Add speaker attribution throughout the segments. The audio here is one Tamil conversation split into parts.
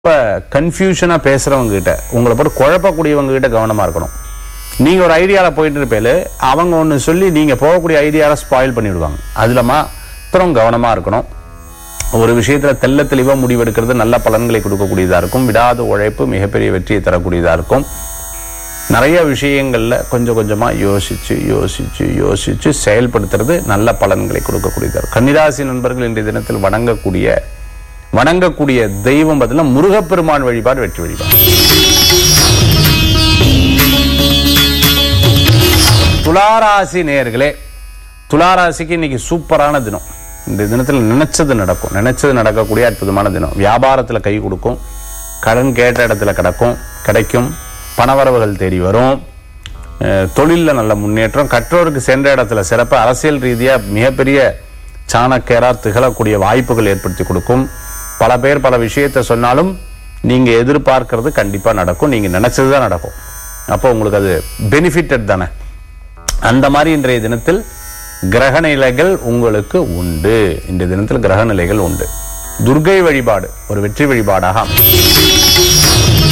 Speaker 1: ரொம்ப கன்ஃபியூஷனா பேசுறவங்க கிட்ட உங்களை போட்டு குழப்பக்கூடியவங்க கிட்ட கவனமா இருக்கணும் நீங்க ஒரு ஐடியால போயிட்டு இருப்பேல அவங்க ஒண்ணு சொல்லி நீங்க போகக்கூடிய ஐடியால ஸ்பாயில் பண்ணிவிடுவாங்க அதுல மாத்திரம் கவனமா இருக்கணும் ஒரு விஷயத்துல தெள்ள தெளிவா முடிவெடுக்கிறது நல்ல பலன்களை கொடுக்கக்கூடியதா இருக்கும் விடாத உழைப்பு மிகப்பெரிய வெற்றியை தரக்கூடியதா இருக்கும் நிறைய விஷயங்கள்ல கொஞ்சம் கொஞ்சமா யோசிச்சு யோசிச்சு யோசிச்சு செயல்படுத்துறது நல்ல பலன்களை கொடுக்கக்கூடியதா இருக்கும் கன்னிராசி நண்பர்கள் இன்றைய தினத்தில் வணங்கக்கூடிய வணங்கக்கூடிய தெய்வம் பார்த்தீங்கன்னா முருகப்பெருமான் வழிபாடு வெற்றி வழிபாடு துளாராசி நேயர்களே துளாராசிக்கு இன்னைக்கு சூப்பரான தினம் இந்த தினத்தில் நினைச்சது நடக்கும் நினைச்சது நடக்கக்கூடிய அற்புதமான தினம் வியாபாரத்துல கை கொடுக்கும் கடன் கேட்ட இடத்துல கிடக்கும் கிடைக்கும் பணவரவுகள் தேடி வரும் அஹ், தொழில்ல நல்ல முன்னேற்றம் கற்றோருக்கு சென்ற இடத்துல சிறப்பு அரசியல் ரீதியா மிகப்பெரிய சாணக்கியரா திகழக்கூடிய வாய்ப்புகள் ஏற்படுத்தி கொடுக்கும் பல பேர் பல விஷயத்தை சொன்னாலும் நீங்க எதிர்பார்க்கிறது கண்டிப்பா நடக்கும் நீங்க நினைச்சது தான் நடக்கும் அப்போ உங்களுக்கு அது பெனிஃபிட்டட் தானே அந்த மாதிரி இன்றைய தினத்தில் கிரக நிலைகள் உங்களுக்கு உண்டு இன்றைய தினத்தில் கிரக நிலைகள் உண்டு துர்கை வழிபாடு ஒரு வெற்றி வழிபாடாக அமையும்.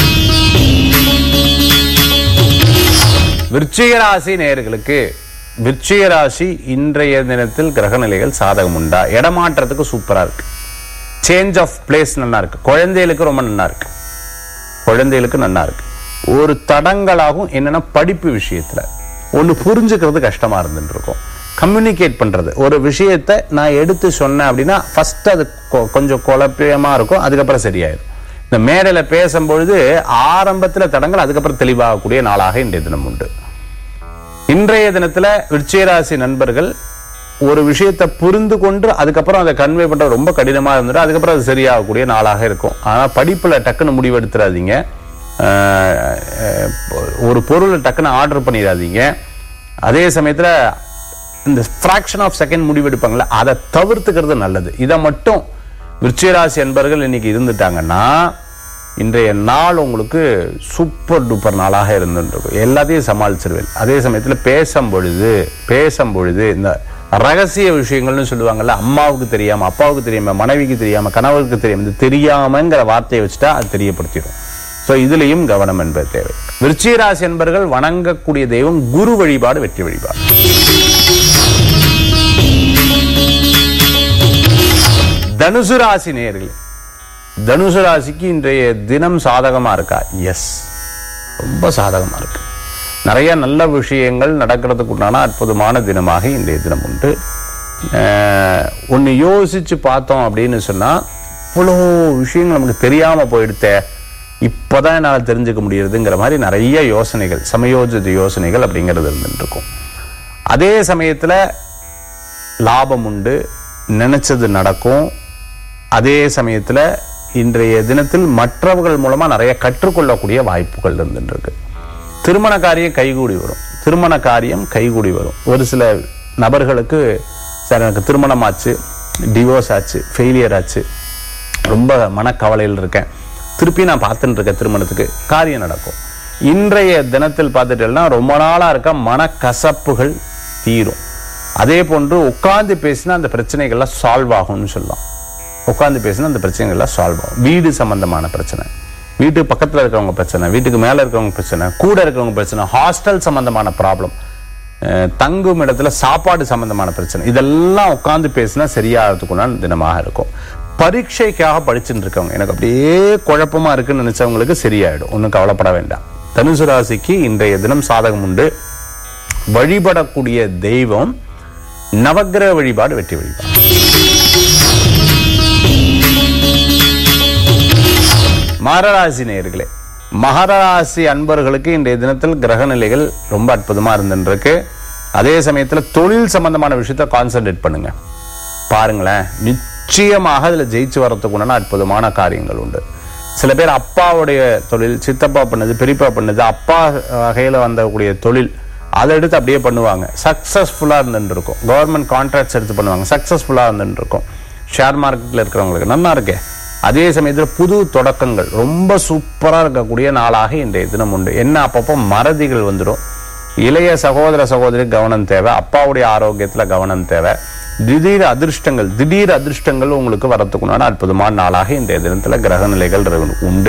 Speaker 1: விருச்சிக ராசி நேயர்களுக்கு விருச்சிக ராசி இன்றைய தினத்தில் கிரக நிலைகள் சாதகம் உண்டா இடமாற்றத்துக்கு சூப்பரா இருக்கு சேஞ்ச் ஆஃப் பிளேஸ் நல்லா இருக்கு குழந்தைகளுக்கு ரொம்ப நல்லா இருக்கு குழந்தைகளுக்கு நல்லா இருக்கு ஒரு தடங்களாகும் என்னன்னா படிப்பு விஷயத்துல ஒண்ணு புரிஞ்சுக்கிறது கஷ்டமா இருந்துட்டு இருக்கும் கம்யூனிகேட் பண்றது ஒரு விஷயத்தை நான் எடுத்து சொன்னேன் அப்படின்னா ஃபர்ஸ்ட் அது கொ- கொஞ்சம் குழப்பியமா இருக்கும் அதுக்கப்புறம் சரியாயிடும் இந்த மேடையில பேசும்பொழுது ஆரம்பத்துல தடங்கள் அதுக்கப்புறம் தெளிவாகக்கூடிய நாளாக இன்றைய தினம் உண்டு இன்றைய தினத்துல விருச்சிகராசி நண்பர்கள் ஒரு விஷயத்தை புரிந்து கொண்டு அதுக்கப்புறம் அதை கன்வே பண்ற ரொம்ப கடினமா இருந்துட்டு அதுக்கப்புறம் அது சரியாகக்கூடிய நாளாக இருக்கும் ஆனா படிப்புல டக்குன்னு முடிவெடுத்துறாதீங்க ஆஹ் அஹ் ஒரு பொருளை டக்குன்னு ஆர்டர் பண்ணிடாதீங்க அதே சமயத்துல இந்த ஃபிராக்ஷன் ஆஃப் செகண்ட் முடிவெடுப்பாங்கல்ல அதை தவிர்த்துக்கிறது நல்லது இதை மட்டும் விருச்சிகராசி என்பர்கள் இன்னைக்கு இருந்துட்டாங்கன்னா இன்றைய நாள் உங்களுக்கு சூப்பர் டூப்பர் நாளாக இருந்துருக்கும் எல்லாத்தையும் சமாளிச்சிருவேன் அதே சமயத்துல பேசும் பொழுது பேசும் பொழுது இந்த ரகசிய விஷயங்கள்னு சொல்லுவாங்கல்ல அம்மாவுக்கு தெரியாம அப்பாவுக்கு தெரியாம மனைவிக்கு தெரியாம கணவருக்கு தெரியாம இது தெரியாமங்கிற வார்த்தையை வச்சுட்டா அது தெரியப்படுத்திடும் சோ இதுலயும் கவனம் என்பது தேவை விருச்சிகராசி என்பர்கள் வணங்கக்கூடிய தெய்வம் குரு வழிபாடு வெற்றி வழிபாடு தனுசு ராசி நேயர்களே தனுசு ராசிக்கு இன்றைய தினம் சாதகமா இருக்கா எஸ் ரொம்ப சாதகமா இருக்கு நிறைய நல்ல விஷயங்கள் நடக்கிறதுக்கு உண்டான அற்புதமான தினமாக இன்றைய தினம் உண்டு ஒன்று யோசிச்சு பார்த்தோம் அப்படின்னு சொன்னா இவ்வளோ விஷயங்கள் நமக்கு தெரியாம போயிடுத்தே இப்போதான் என்னால் தெரிஞ்சுக்க முடியுதுங்கிற மாதிரி நிறைய யோசனைகள் சமயோஜித யோசனைகள் அப்படிங்கிறது இருந்துட்டு இருக்கும் அதே சமயத்துல லாபம் உண்டு நினைச்சது நடக்கும் அதே சமயத்துல இன்றைய தினத்தில் மற்றவர்கள் மூலமா நிறைய கற்றுக்கொள்ளக்கூடிய வாய்ப்புகள் இருந்துட்டு இருக்கு திருமண காரியம் கைகூடி வரும் திருமண காரியம் கைகூடி வரும் ஒரு சில நபர்களுக்கு சார் எனக்கு திருமணம் ஆச்சு டிவோர்ஸ் ஆச்சு ஃபெயிலியர் ஆச்சு ரொம்ப மனக்கவலையில் இருக்கேன் திருப்பி நான் பார்த்துட்டு இருக்கேன் திருமணத்துக்கு காரியம் நடக்கும் இன்றைய தினத்தில் பார்த்துட்டேன்னா ரொம்ப நாளா இருக்க மனக்கசப்புகள் தீரும் அதே போன்று உட்கார்ந்து பேசினா அந்த பிரச்சனைகள்லாம் சால்வ் ஆகும்னு சொல்லலாம் உட்கார்ந்து பேசினா அந்த பிரச்சனைகள்லாம் சால்வ் ஆகும் வீடு சம்பந்தமான பிரச்சனை வீட்டு பக்கத்துல இருக்கவங்க பிரச்சனை வீட்டுக்கு மேல இருக்கவங்க பிரச்சனை கூட இருக்கவங்க பிரச்சனை ஹாஸ்டல் சம்பந்தமான ப்ராப்ளம் தங்கும் இடத்துல சாப்பாடு சம்பந்தமான பிரச்சனை இதெல்லாம் உட்கார்ந்து பேசினா சரியாகிறதுக்குண்டான தினமாக இருக்கும் பரீட்சைக்காக படிச்சுட்டு இருக்கவங்க எனக்கு அப்படியே குழப்பமா இருக்குன்னு நினைச்சவங்களுக்கு சரியாயிடும் ஒன்றும் கவலைப்பட வேண்டாம் தனுசு ராசிக்கு இன்றைய தினம் சாதகம் உண்டு வழிபடக்கூடிய தெய்வம் நவக்கிரக வழிபாடு வெற்றி வழிபாடு மகராசி நேயர்களே மகராசி அன்பர்களுக்கு இன்றைய தினத்தில் கிரக நிலைகள் ரொம்ப அற்புதமா இருந்துருக்கு அதே சமயத்துல தொழில் சம்பந்தமான விஷயத்த கான்சென்ட்ரேட் பண்ணுங்க பாருங்களேன் நிச்சயமாக அதுல ஜெயிச்சு வரத்துக்குண்டான அற்புதமான காரியங்கள் உண்டு சில பேர் அப்பாவுடைய தொழில் சித்தப்பா பண்ணது பெரியப்பா பண்ணது அப்பா வகையில வந்தக்கூடிய தொழில் அதை எடுத்து அப்படியே பண்ணுவாங்க சக்சஸ்ஃபுல்லா இருந்துட்டு இருக்கும் கவர்மெண்ட் கான்ட்ராக்ட்ஸ் எடுத்து பண்ணுவாங்க சக்சஸ்ஃபுல்லா இருந்துட்டு இருக்கும் ஷேர் மார்க்கெட்ல இருக்கிறவங்களுக்கு நல்லா இருக்கே அதே சமயத்தில் புது தொடக்கங்கள் ரொம்ப சூப்பரா இருக்கக்கூடிய நாளாக இன்றைய தினம் உண்டு என்ன அப்பப்போ மறதிகள் வந்துடும் இளைய சகோதர சகோதரி கவனம் தேவை அப்பாவுடைய ஆரோக்கியத்துல கவனம் தேவை திடீர் அதிர்ஷ்டங்கள் திடீர் அதிர்ஷ்டங்கள் உங்களுக்கு வரத்துக்குண்டான அற்புதமான நாளாக இன்றைய தினத்துல கிரக நிலைகள் உண்டு